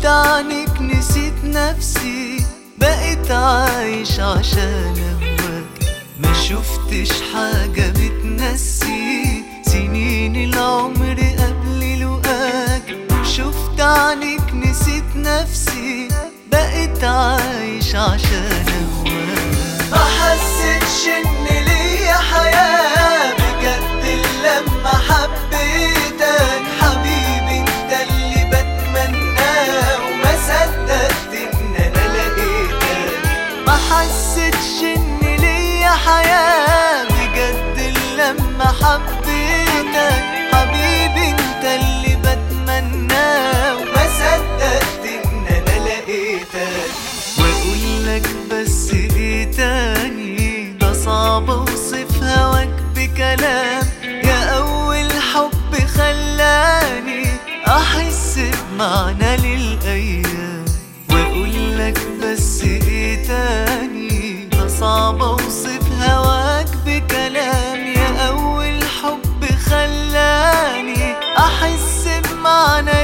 عنك نسيت نفسي بقيت عايش عشان اهواك ما شفتش حاجة بتنسي سنين العمر قبل لقاك شفت عنك نسيت نفسي بقيت عايش عشان اهواك ما حسيتش ان ليا حياة بجد لما حبيتك حبيبي انت اللي بتمناه وما صدقت ان انا لقيتك ما حسيتش ان ليا حياة بجد لما حبيتك حبيبي انت اللي بتمناه وما صدقت ان انا لقيتك واقول لك بس ايه تاني ده صعب اوصف هواك بكلام يا اول حب خلاني احس بمعنى للايام واقول لك بس ايه تاني ده صعب اوصف هواك بكلام يا اول حب خلاني احس بمعنى